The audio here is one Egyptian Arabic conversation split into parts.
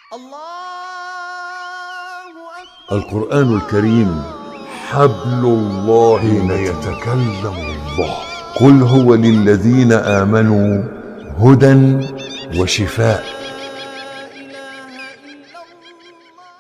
الله أكبر القرآن الكريم حبل الله حين يتكلم الله قل هو للذين آمنوا هدى وشفاء لا إله إلا الله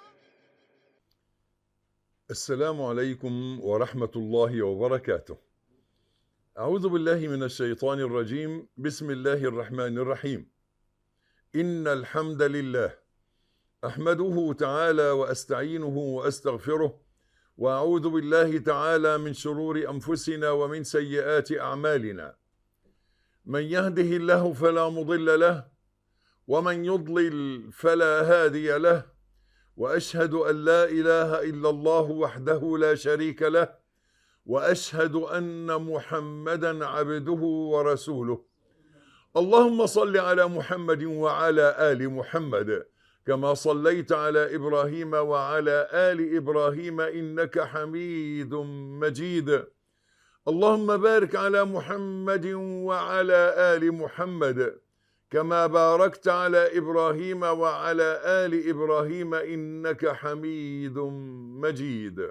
السلام عليكم ورحمة الله وبركاته أعوذ بالله من الشيطان الرجيم بسم الله الرحمن الرحيم إن الحمد لله أحمده تعالى وأستعينه وأستغفره وأعوذ بالله تعالى من شرور أنفسنا ومن سيئات أعمالنا من يهده الله فلا مضل له ومن يضلل فلا هادي له واشهد ان لا اله الا الله وحده لا شريك له واشهد ان محمدا عبده ورسوله اللهم صل على محمد وعلى ال محمد كما صليت على ابراهيم وعلى ال ابراهيم انك حميد مجيد اللهم بارك على محمد وعلى ال محمد كما باركت على ابراهيم وعلى ال ابراهيم انك حميد مجيد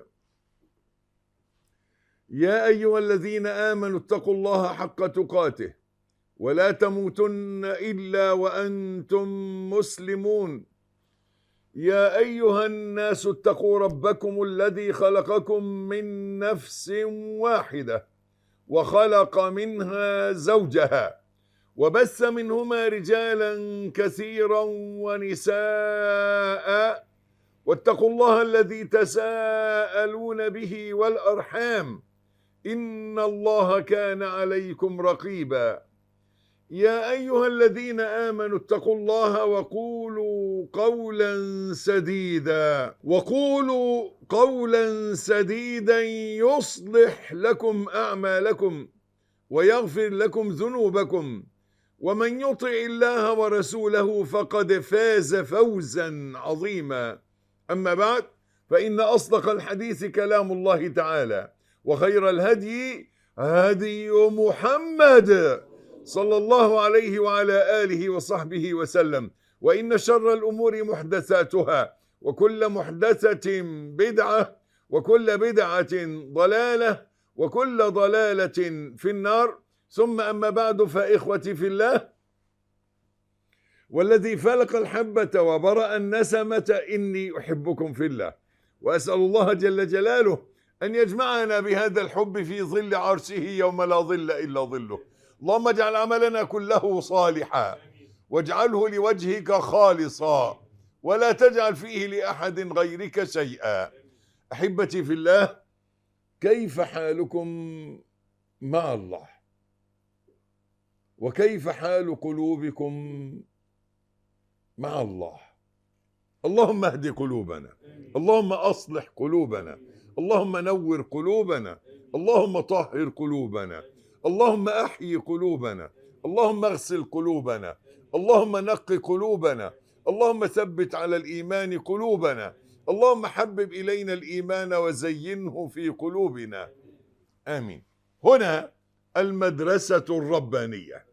يا ايها الذين امنوا اتقوا الله حق تقاته ولا تموتن الا وانتم مسلمون يا ايها الناس اتقوا ربكم الذي خلقكم من نفس واحده وخلق منها زوجها وبث منهما رجالا كثيرا ونساء واتقوا الله الذي تساءلون به والارحام ان الله كان عليكم رقيبا يا ايها الذين امنوا اتقوا الله وقولوا قولا سديدا وقولوا قولا سديدا يصلح لكم اعمالكم ويغفر لكم ذنوبكم ومن يطع الله ورسوله فقد فاز فوزا عظيما اما بعد فان اصدق الحديث كلام الله تعالى وخير الهدي هدي محمد صلى الله عليه وعلى اله وصحبه وسلم وان شر الامور محدثاتها وكل محدثه بدعه وكل بدعه ضلاله وكل ضلاله في النار ثم اما بعد فاخوتي في الله والذي فلق الحبه وبرا النسمه اني احبكم في الله واسال الله جل جلاله ان يجمعنا بهذا الحب في ظل عرشه يوم لا ظل الا ظله اللهم اجعل عملنا كله صالحا واجعله لوجهك خالصا ولا تجعل فيه لاحد غيرك شيئا احبتي في الله كيف حالكم مع الله وكيف حال قلوبكم مع الله اللهم اهد قلوبنا اللهم اصلح قلوبنا اللهم نور قلوبنا اللهم طهر قلوبنا اللهم احيي قلوبنا اللهم اغسل قلوبنا اللهم نق قلوبنا اللهم ثبت على الايمان قلوبنا اللهم حبب الينا الايمان وزينه في قلوبنا امين هنا المدرسه الربانيه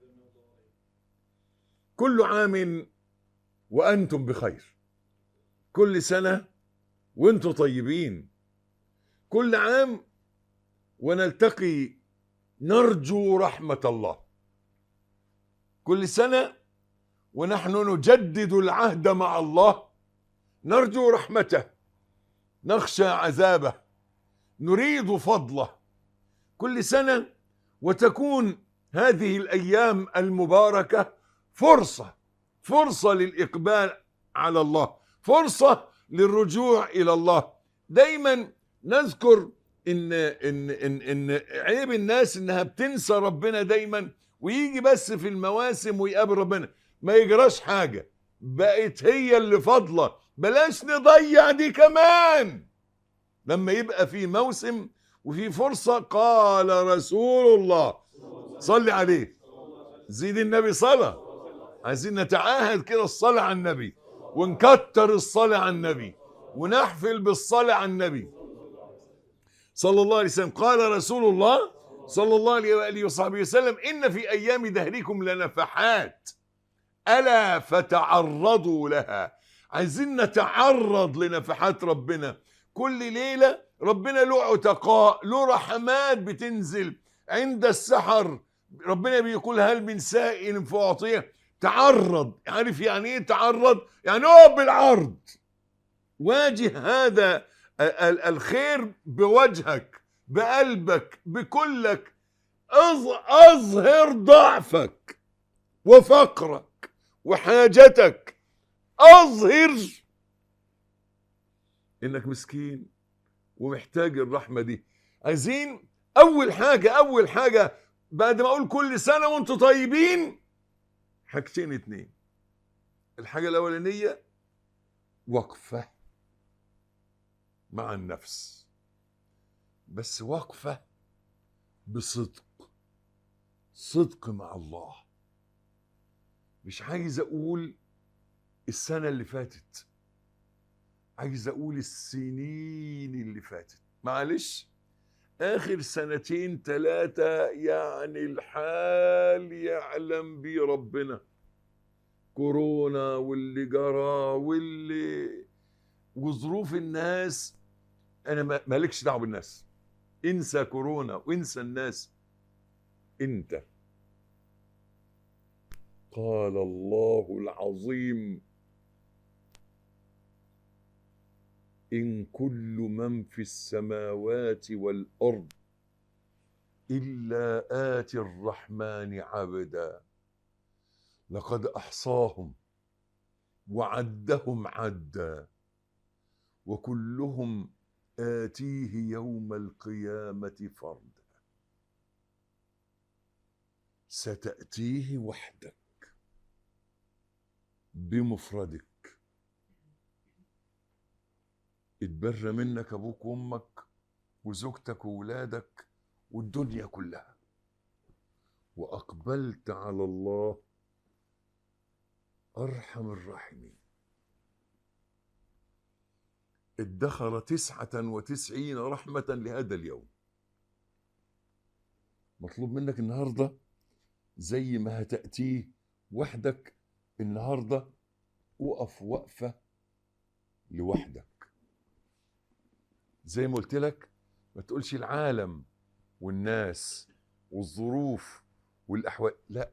كل عام وانتم بخير كل سنه وانتم طيبين كل عام ونلتقي نرجو رحمه الله كل سنه ونحن نجدد العهد مع الله نرجو رحمته نخشى عذابه نريد فضله كل سنه وتكون هذه الايام المباركه فرصه فرصه للاقبال على الله فرصه للرجوع الى الله دايما نذكر ان ان ان ان عيب الناس انها بتنسى ربنا دايما ويجي بس في المواسم ويقابل ربنا ما يجراش حاجه بقت هي اللي فاضله بلاش نضيع دي كمان لما يبقى في موسم وفي فرصه قال رسول الله صلي عليه زيد النبي صلاه عايزين نتعاهد كده الصلاه على النبي ونكتر الصلاه على النبي ونحفل بالصلاه على النبي صلى الله عليه وسلم قال رسول الله صلى الله عليه واله وصحبه وسلم ان في ايام دهركم لنفحات الا فتعرضوا لها عايزين نتعرض لنفحات ربنا كل ليلة ربنا له عتقاء له رحمات بتنزل عند السحر ربنا بيقول هل من سائل فأعطيه تعرض عارف يعني ايه تعرض يعني اقف بالعرض واجه هذا ال- ال- الخير بوجهك بقلبك بكلك أظ- اظهر ضعفك وفقرك وحاجتك اظهر انك مسكين ومحتاج الرحمه دي عايزين اول حاجه اول حاجه بعد ما اقول كل سنه وانتم طيبين حاجتين اتنين الحاجه الاولانيه وقفه مع النفس بس وقفه بصدق صدق مع الله مش عايز اقول السنه اللي فاتت عايز اقول السنين اللي فاتت معلش اخر سنتين ثلاثة يعني الحال يعلم بيه ربنا كورونا واللي جرى واللي وظروف الناس انا ما- مالكش دعوه بالناس انسى كورونا وانسى الناس انت قال الله العظيم ان كل من في السماوات والارض الا اتي الرحمن عبدا لقد احصاهم وعدهم عدا وكلهم اتيه يوم القيامه فردا ستاتيه وحدك بمفردك اتبرى منك ابوك وامك وزوجتك وولادك والدنيا كلها واقبلت على الله ارحم الراحمين ادخر تسعة وتسعين رحمة لهذا اليوم مطلوب منك النهاردة زي ما هتأتيه وحدك النهاردة وقف وقفة لوحدك زي ما قلت لك ما تقولش العالم والناس والظروف والأحوال لا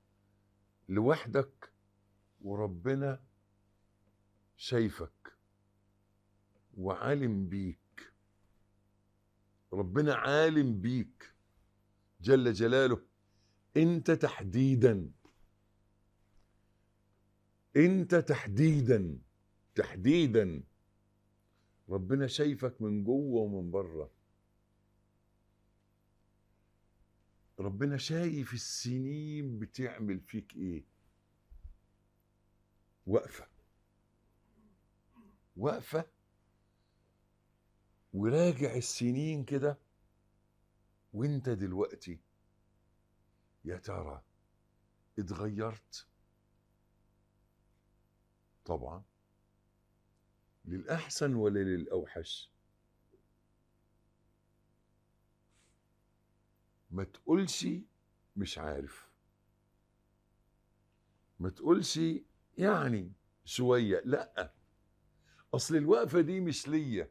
لوحدك وربنا شايفك وعالم بيك ربنا عالم بيك جل جلاله انت تحديدا انت تحديدا تحديدا ربنا شايفك من جوه ومن بره ربنا شايف السنين بتعمل فيك ايه وقفه وقفه وراجع السنين كده وانت دلوقتي يا ترى اتغيرت طبعا للأحسن ولا للأوحش ما تقولش مش عارف ما تقولش يعني شوية لا أصل الوقفة دي مش ليا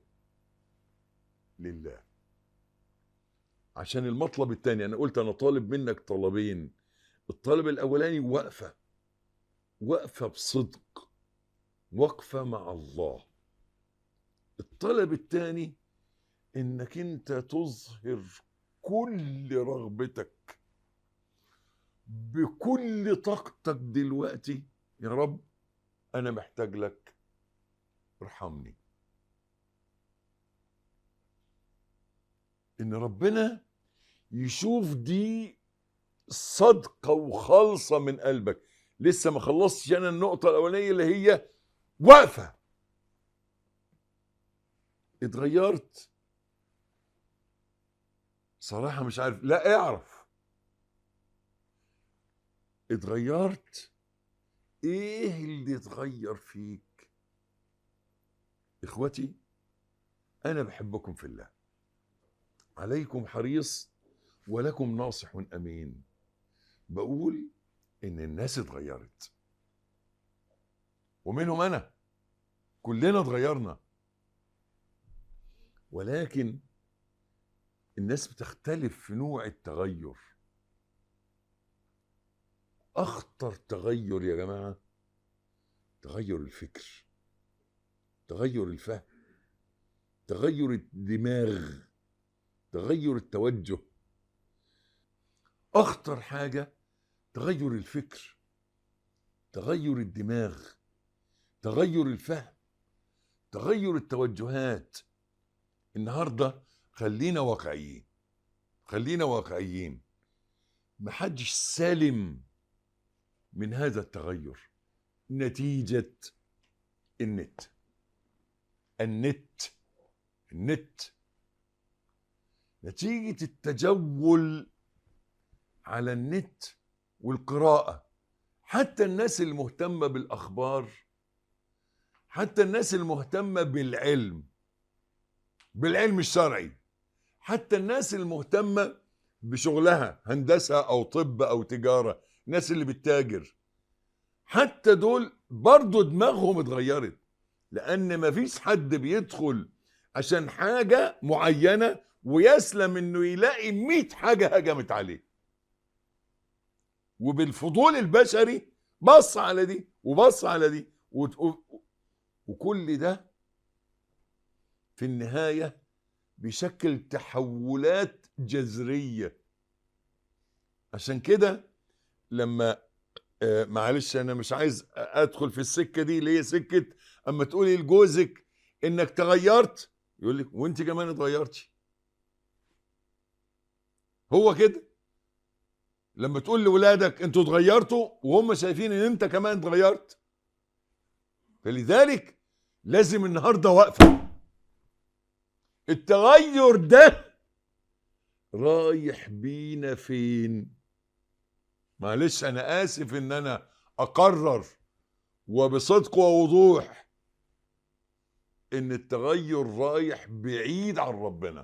لله عشان المطلب التاني أنا قلت أنا طالب منك طلبين الطلب الأولاني وقفة وقفة بصدق وقفة مع الله الطلب الثاني انك انت تظهر كل رغبتك بكل طاقتك دلوقتي يا رب انا محتاج لك ارحمني ان ربنا يشوف دي صدقة وخالصة من قلبك لسه ما خلصتش انا النقطة الاولانية اللي هي وقفة اتغيرت صراحة مش عارف لا اعرف اتغيرت ايه اللي اتغير فيك اخوتي انا بحبكم في الله عليكم حريص ولكم ناصح امين بقول ان الناس اتغيرت ومنهم انا كلنا اتغيرنا ولكن الناس بتختلف في نوع التغير اخطر تغير يا جماعه تغير الفكر تغير الفهم تغير الدماغ تغير التوجه اخطر حاجه تغير الفكر تغير الدماغ تغير الفهم تغير التوجهات النهارده خلينا واقعيين خلينا واقعيين محدش سالم من هذا التغير نتيجة النت النت النت نتيجة التجول على النت والقراءة حتى الناس المهتمة بالأخبار حتى الناس المهتمة بالعلم بالعلم الشرعي حتى الناس المهتمة بشغلها هندسة أو طب أو تجارة الناس اللي بتتاجر حتى دول برضو دماغهم اتغيرت لأن مفيش حد بيدخل عشان حاجة معينة ويسلم انه يلاقي 100 حاجة هجمت عليه وبالفضول البشري بص على دي وبص على دي وت- و- وكل ده في النهاية بيشكل تحولات جذرية عشان كده لما آه، معلش انا مش عايز ادخل في السكة دي اللي هي سكة اما تقولي لجوزك انك تغيرت يقول لك وانت كمان اتغيرتي هو كده لما تقول لولادك انتوا اتغيرتوا وهم شايفين ان انت كمان اتغيرت فلذلك لازم النهارده وقفه التغير ده رايح بينا فين معلش انا اسف ان انا اقرر وبصدق ووضوح ان التغير رايح بعيد عن ربنا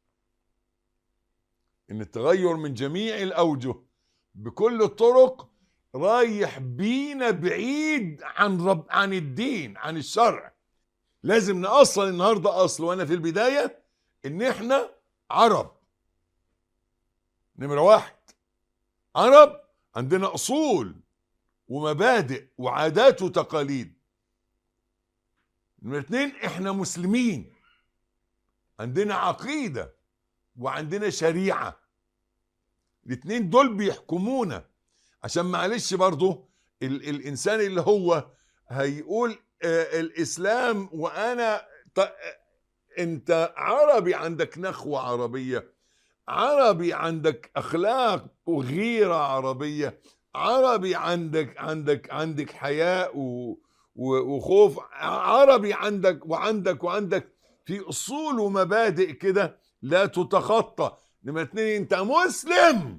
ان التغير من جميع الاوجه بكل الطرق رايح بينا بعيد عن رب عن الدين عن الشرع لازم نأصل النهارده اصل وانا في البدايه ان احنا عرب نمره واحد عرب عندنا اصول ومبادئ وعادات وتقاليد نمرة اتنين احنا مسلمين عندنا عقيدة وعندنا شريعة الاتنين دول بيحكمونا عشان معلش برضو ال الانسان اللي هو هيقول آه الاسلام وانا ط- انت عربي عندك نخوة عربية عربي عندك اخلاق وغيرة عربية عربي عندك عندك عندك حياء و و- وخوف عربي عندك وعندك وعندك في اصول ومبادئ كده لا تتخطى نمرة اتنين انت مسلم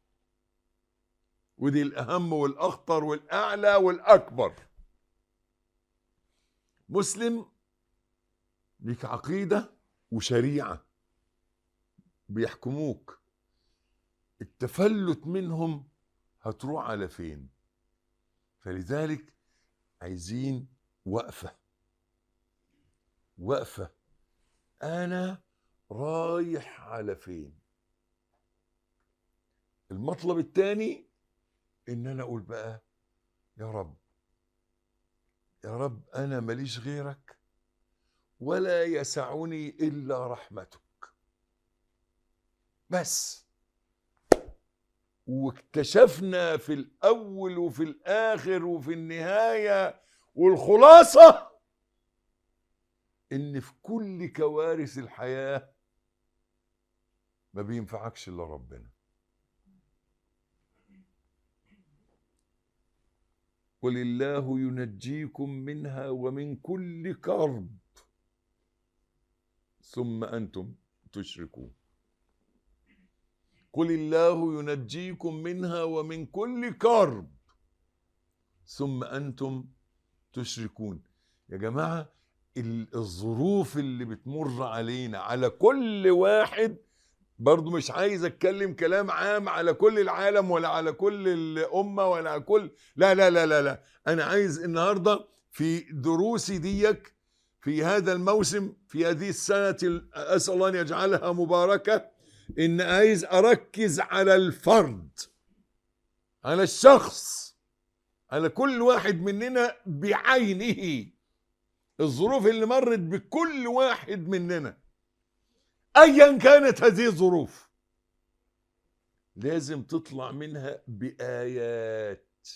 ودي الاهم والاخطر والاعلى والاكبر مسلم ليك عقيده وشريعه بيحكموك التفلت منهم هتروح على فين فلذلك عايزين وقفه وقفه انا رايح على فين المطلب الثاني ان انا اقول بقى يا رب يا رب انا ماليش غيرك ولا يسعني الا رحمتك بس واكتشفنا في الاول وفي الاخر وفي النهايه والخلاصه ان في كل كوارث الحياه ما بينفعكش الا ربنا قل الله ينجيكم منها ومن كل كرب ثم انتم تشركون قل الله ينجيكم منها ومن كل كرب ثم انتم تشركون يا جماعه ال- الظروف اللي بتمر علينا على كل واحد برضو مش عايز اتكلم كلام عام على كل العالم ولا على كل الامه ولا على كل لا لا لا لا لا انا عايز النهارده في دروسي ديك في هذا الموسم في هذه السنة ال- أسأل الله أن يجعلها مباركة إن عايز أركز على الفرد على الشخص على كل واحد مننا بعينه الظروف اللي مرت بكل واحد مننا ايا كانت هذه الظروف لازم تطلع منها بايات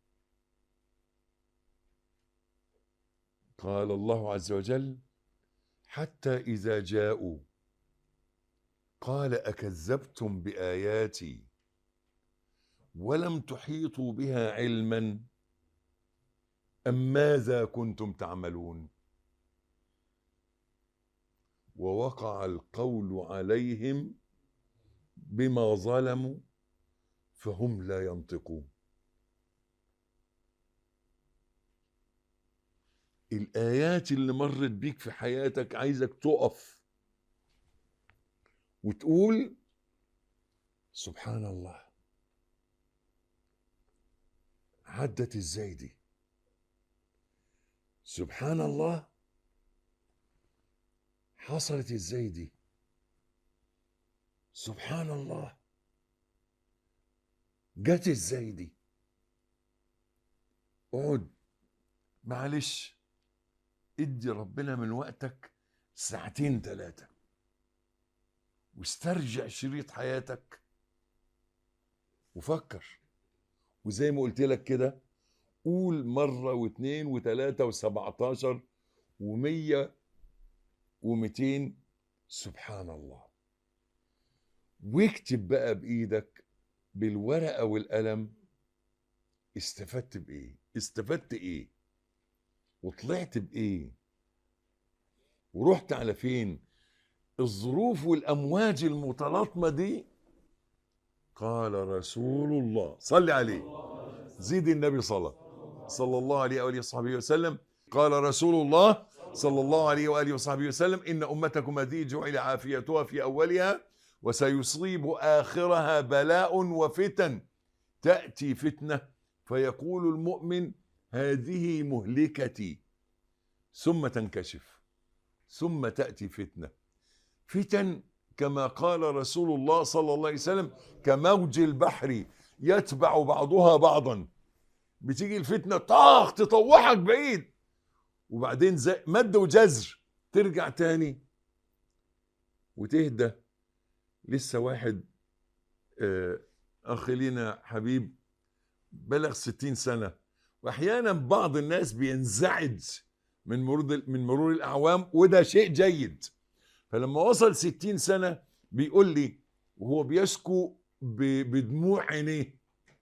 قال الله عز وجل حتى اذا جاءوا قال اكذبتم باياتي ولم تحيطوا بها علما ام ماذا كنتم تعملون ووقع القول عليهم بما ظلموا فهم لا ينطقون الآيات اللي مرت بيك في حياتك عايزك تقف وتقول سبحان الله عدت ازاي دي سبحان الله حصلت ازاي دي سبحان الله جت ازاي دي اقعد معلش ادي ربنا من وقتك ساعتين ثلاثة واسترجع شريط حياتك وفكر وزي ما قلت لك كده قول مرة واثنين وثلاثة وسبعتاشر ومية ومئتين سبحان الله واكتب بقى بإيدك بالورقة والقلم استفدت بإيه استفدت إيه وطلعت بإيه ورحت على فين الظروف والأمواج المتلاطمة دي قال رسول الله صل عليه زيد النبي صلى صلى الله عليه وآله وصحبه وسلم قال رسول الله صلى الله عليه وآله وصحبه وسلم إن أمتكم هذه جعل عافيتها في أولها وسيصيب آخرها بلاء وفتن تأتي فتنة فيقول المؤمن هذه مهلكتي ثم تنكشف ثم تأتي فتنة فتن كما قال رسول الله صلى الله عليه وسلم كموج البحر يتبع بعضها بعضا بتيجي الفتنة طاخ تطوحك بعيد وبعدين زي مد وجزر ترجع تاني وتهدى لسه واحد آه، اخ لينا حبيب بلغ ستين سنة واحيانا بعض الناس بينزعج من مرور من مرور الاعوام وده شيء جيد فلما وصل ستين سنة بيقول لي وهو بيشكو ب- بدموع عينيه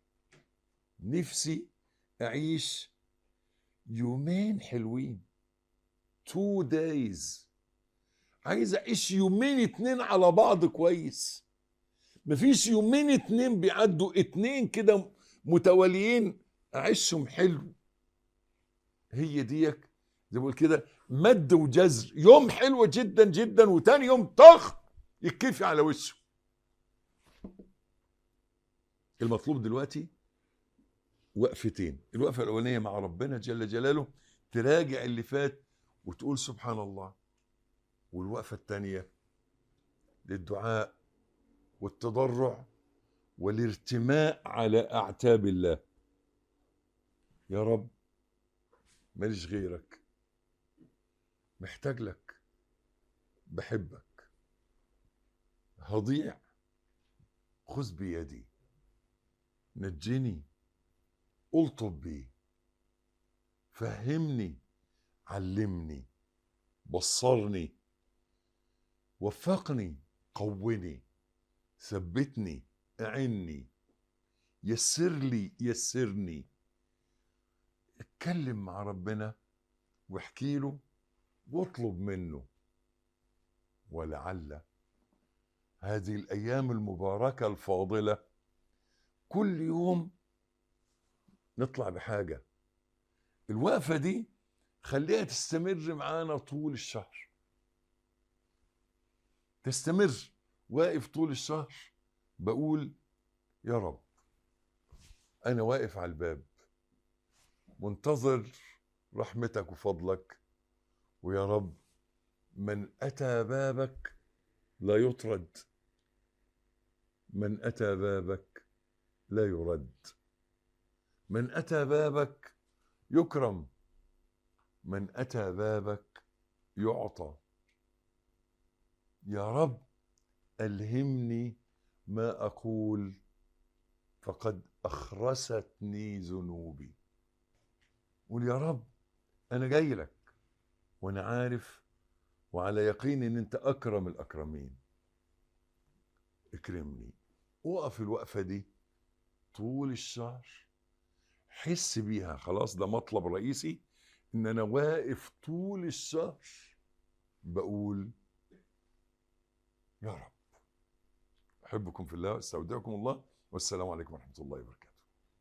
نفسي اعيش يومين حلوين تو دايز عايز اعيش يومين اتنين على بعض كويس مفيش يومين اتنين بيعدوا اتنين كده متواليين اعيشهم حلو هي ديك زي ما بقول كده مد وجزر يوم حلو جدا جدا وتاني يوم طخ يتكفي على وشه المطلوب دلوقتي وقفتين الوقفة الأولانية مع ربنا جل جلاله تراجع اللي فات وتقول سبحان الله والوقفة الثانية للدعاء والتضرع والارتماء على أعتاب الله يا رب ماليش غيرك محتاج لك بحبك هضيع خذ بيدي نجني الطف بي فهمني علمني بصرني وفقني قوني ثبتني اعني يسر لي يسرني اتكلم مع ربنا واحكي له واطلب منه ولعل هذه الايام المباركه الفاضله كل يوم نطلع بحاجه الوقفه دي خليها تستمر معانا طول الشهر تستمر واقف طول الشهر بقول يا رب انا واقف على الباب منتظر رحمتك وفضلك ويا رب من أتى بابك لا يطرد من أتى بابك لا يرد من أتى بابك يكرم من أتى بابك يعطى يا رب ألهمني ما أقول فقد أخرستني ذنوبي قول يا رب أنا جاي لك وأنا عارف وعلى يقين إن أنت أكرم الأكرمين اكرمني وقف الوقفة دي طول الشهر حس بيها خلاص ده مطلب رئيسي ان انا واقف طول الشهر بقول يا رب احبكم في الله واستودعكم الله والسلام عليكم ورحمه الله وبركاته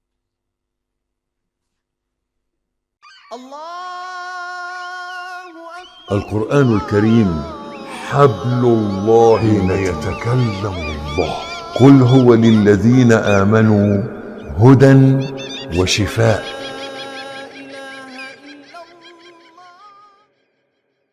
الله أكبر القران الكريم حبل الله حين يتكلم الله قل هو للذين امنوا هدى وشفاء